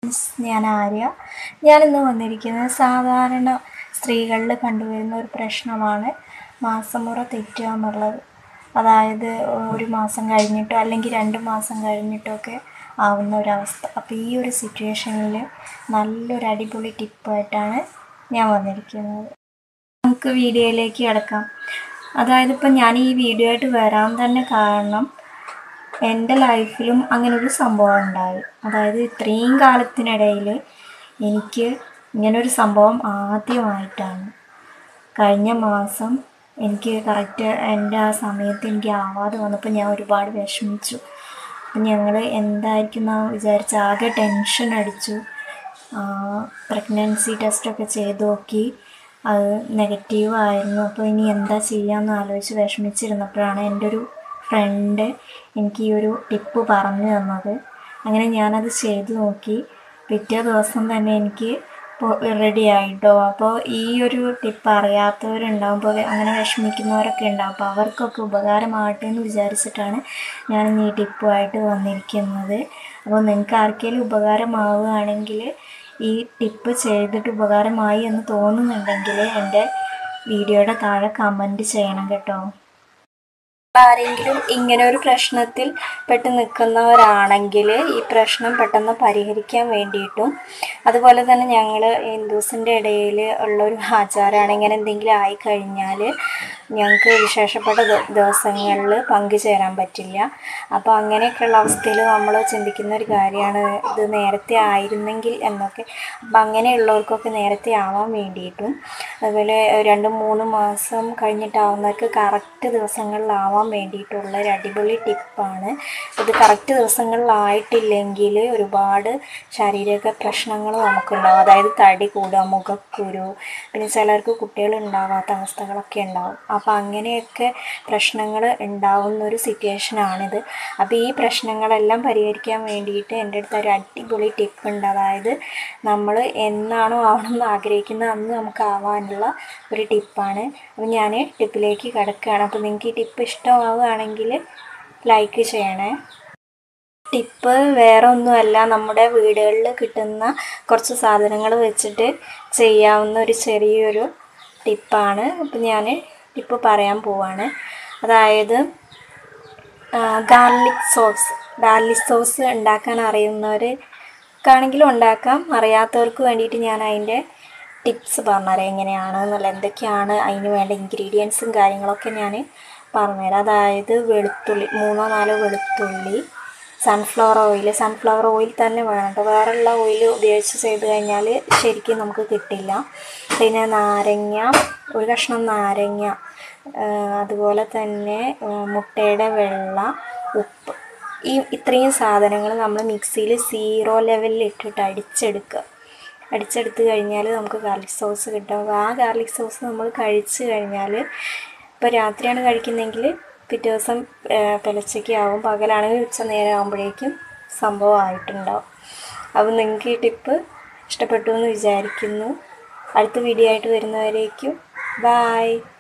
ഞാൻ ആര്യ ഞാനിന്ന് വന്നിരിക്കുന്നത് സാധാരണ സ്ത്രീകളിൽ കണ്ടുവരുന്ന ഒരു പ്രശ്നമാണ് മാസമുറ തെറ്റുക എന്നുള്ളത് അതായത് ഒരു മാസം കഴിഞ്ഞിട്ടോ അല്ലെങ്കിൽ രണ്ട് മാസം കഴിഞ്ഞിട്ടൊക്കെ ആവുന്ന ഒരവസ്ഥ അപ്പോൾ ഈ ഒരു സിറ്റുവേഷനിൽ നല്ലൊരു അടിപൊളി ടിപ്പായിട്ടാണ് ഞാൻ വന്നിരിക്കുന്നത് നമുക്ക് വീഡിയോയിലേക്ക് കിടക്കാം അതായത് ഇപ്പം ഞാൻ ഈ വീഡിയോ ആയിട്ട് വരാൻ തന്നെ കാരണം എൻ്റെ ലൈഫിലും അങ്ങനെ ഒരു സംഭവം ഉണ്ടായി അതായത് ഇത്രയും കാലത്തിനിടയിൽ എനിക്ക് ഇങ്ങനൊരു സംഭവം ആദ്യമായിട്ടാണ് കഴിഞ്ഞ മാസം എനിക്ക് കറക്റ്റ് എൻ്റെ ആ സമയത്ത് എനിക്ക് ആവാതെ വന്നപ്പോൾ ഞാൻ ഒരുപാട് വിഷമിച്ചു അപ്പം ഞങ്ങൾ എന്തായിരിക്കും എന്ന് വിചാരിച്ച് ആകെ ടെൻഷൻ അടിച്ചു പ്രഗ്നൻസി ടെസ്റ്റൊക്കെ ചെയ്ത് നോക്കി അത് നെഗറ്റീവ് ആയിരുന്നു അപ്പോൾ ഇനി എന്താ ചെയ്യാമെന്ന് ആലോചിച്ച് വിഷമിച്ചിരുന്നപ്പോഴാണ് എൻ്റെ ഒരു ഫ്രണ്ട് എനിക്ക് ഈ ഒരു ടിപ്പ് പറഞ്ഞു തന്നത് അങ്ങനെ ഞാനത് ചെയ്തു നോക്കി പിറ്റേ ദിവസം തന്നെ എനിക്ക് റെഡി ആയിട്ടോ അപ്പോൾ ഈ ഒരു ടിപ്പ് അറിയാത്തവരുണ്ടാകുമ്പോൾ അങ്ങനെ വിഷമിക്കുന്നവരൊക്കെ ഉണ്ടാവും അപ്പോൾ അവർക്കൊക്കെ ഉപകാരമാകട്ടെ എന്ന് വിചാരിച്ചിട്ടാണ് ഞാൻ ഈ ടിപ്പുമായിട്ട് വന്നിരിക്കുന്നത് അപ്പോൾ നിങ്ങൾക്ക് ആർക്കെങ്കിലും ഉപകാരമാവുകയാണെങ്കിൽ ഈ ടിപ്പ് ചെയ്തിട്ട് ഉപകാരമായി എന്ന് തോന്നുന്നുണ്ടെങ്കിൽ എൻ്റെ വീഡിയോയുടെ താഴെ കമൻറ്റ് ചെയ്യണം കേട്ടോ ആരെങ്കിലും ഇങ്ങനെ ഒരു പ്രശ്നത്തിൽ പെട്ട് നിൽക്കുന്നവരാണെങ്കിൽ ഈ പ്രശ്നം പെട്ടെന്ന് പരിഹരിക്കാൻ വേണ്ടിയിട്ടും അതുപോലെ തന്നെ ഞങ്ങൾ ഹിന്ദുസിൻ്റെ ഇടയിൽ ഉള്ള ഒരു ആചാരമാണ് ഇങ്ങനെ എന്തെങ്കിലും ആയിക്കഴിഞ്ഞാൽ ഞങ്ങൾക്ക് വിശേഷപ്പെട്ട ദിവസങ്ങളിൽ പങ്കുചേരാൻ പറ്റില്ല അപ്പോൾ അങ്ങനെയൊക്കെയുള്ള അവസ്ഥയിൽ നമ്മൾ ചിന്തിക്കുന്ന ഒരു കാര്യമാണ് ഇത് നേരത്തെ ആയിരുന്നെങ്കിൽ എന്നൊക്കെ അപ്പം അങ്ങനെയുള്ളവർക്കൊക്കെ നേരത്തെ ആവാൻ വേണ്ടിയിട്ടും അതുപോലെ രണ്ട് മൂന്ന് മാസം കഴിഞ്ഞിട്ടാവുന്നവർക്ക് കറക്റ്റ് ദിവസങ്ങളിലാവാൻ വേണ്ടിയിട്ടുള്ള ഒരു അടിപൊളി ടിപ്പാണ് ഇത് കറക്റ്റ് ദിവസങ്ങളിലായിട്ടില്ലെങ്കിൽ ഒരുപാട് ശാരീരിക പ്രശ്നങ്ങൾ നമുക്കുണ്ടാവും അതായത് തടി കൂടുക മുഖക്കുരു പിന്നെ ചിലർക്ക് കുട്ടികൾ ഉണ്ടാവാത്ത അവസ്ഥകളൊക്കെ ഉണ്ടാവും അപ്പോൾ അങ്ങനെയൊക്കെ പ്രശ്നങ്ങൾ ഉണ്ടാവുന്ന ഒരു സിറ്റുവേഷനാണിത് അപ്പോൾ ഈ പ്രശ്നങ്ങളെല്ലാം പരിഹരിക്കാൻ വേണ്ടിയിട്ട് എൻ്റെ അടുത്ത് ഒരു അടിപൊളി ടിപ്പ് ഉണ്ട് അതായത് നമ്മൾ എന്നാണോ ആവണമെന്ന് ആഗ്രഹിക്കുന്നത് അന്ന് നമുക്ക് ആവാനുള്ള ഒരു ടിപ്പാണ് അപ്പോൾ ഞാൻ ടിപ്പിലേക്ക് കിടക്കുകയാണ് അപ്പോൾ നിങ്ങൾക്ക് ഈ ടിപ്പ് ഇഷ്ടമാവുകയാണെങ്കിൽ ലൈക്ക് ചെയ്യണേ ടിപ്പ് വേറെ ഒന്നുമല്ല നമ്മുടെ വീടുകളിൽ കിട്ടുന്ന കുറച്ച് സാധനങ്ങൾ വെച്ചിട്ട് ചെയ്യാവുന്ന ഒരു ചെറിയൊരു ടിപ്പാണ് അപ്പം ഞാൻ ടിപ്പ് പറയാൻ പോവാണ് അതായത് ഗാർലിക് സോസ് ഗാർലിക് സോസ് ഉണ്ടാക്കാൻ അറിയുന്നവർക്കാണെങ്കിലും ഉണ്ടാക്കാം അറിയാത്തവർക്ക് വേണ്ടിയിട്ട് ഞാൻ അതിൻ്റെ ടിപ്സ് പറഞ്ഞുതരാം എങ്ങനെയാണ് എന്നുള്ള എന്തൊക്കെയാണ് അതിന് വേണ്ട ഇൻഗ്രീഡിയൻസും കാര്യങ്ങളൊക്കെ ഞാൻ പറഞ്ഞുതരാം അതായത് വെളുത്തുള്ളി മൂന്നോ നാലോ വെളുത്തുള്ളി സൺഫ്ലവർ ഓയിൽ സൺഫ്ലവർ ഓയിൽ തന്നെ വേണം കേട്ടോ വേറെയുള്ള ഓയിൽ ഉപയോഗിച്ച് ചെയ്ത് കഴിഞ്ഞാൽ ശരിക്കും നമുക്ക് കിട്ടില്ല പിന്നെ നാരങ്ങ ഒരു കഷ്ണം നാരങ്ങ അതുപോലെ തന്നെ മുട്ടയുടെ വെള്ള ഉപ്പ് ഈ ഇത്രയും സാധനങ്ങൾ നമ്മൾ മിക്സിയിൽ സീറോ ലെവലിൽ ഇട്ടിട്ട് അടിച്ചെടുക്കുക അടിച്ചെടുത്ത് കഴിഞ്ഞാൽ നമുക്ക് ഗാർലിക് സോസ് കിട്ടും അപ്പോൾ ആ ഗാർലിക് സോസ് നമ്മൾ കഴിച്ച് കഴിഞ്ഞാൽ ഇപ്പോൾ രാത്രിയാണ് കഴിക്കുന്നതെങ്കിൽ പിറ്റേ ദിവസം പുലച്ചയ്ക്ക് ആവും പകലാണെങ്കിൽ ഉച്ച നേരം ആകുമ്പോഴേക്കും സംഭവം ആയിട്ടുണ്ടാവും അപ്പോൾ നിങ്ങൾക്ക് ഈ ടിപ്പ് ഇഷ്ടപ്പെട്ടു എന്ന് വിചാരിക്കുന്നു അടുത്ത വീഡിയോ ആയിട്ട് വരുന്നവരേക്കും ബായ്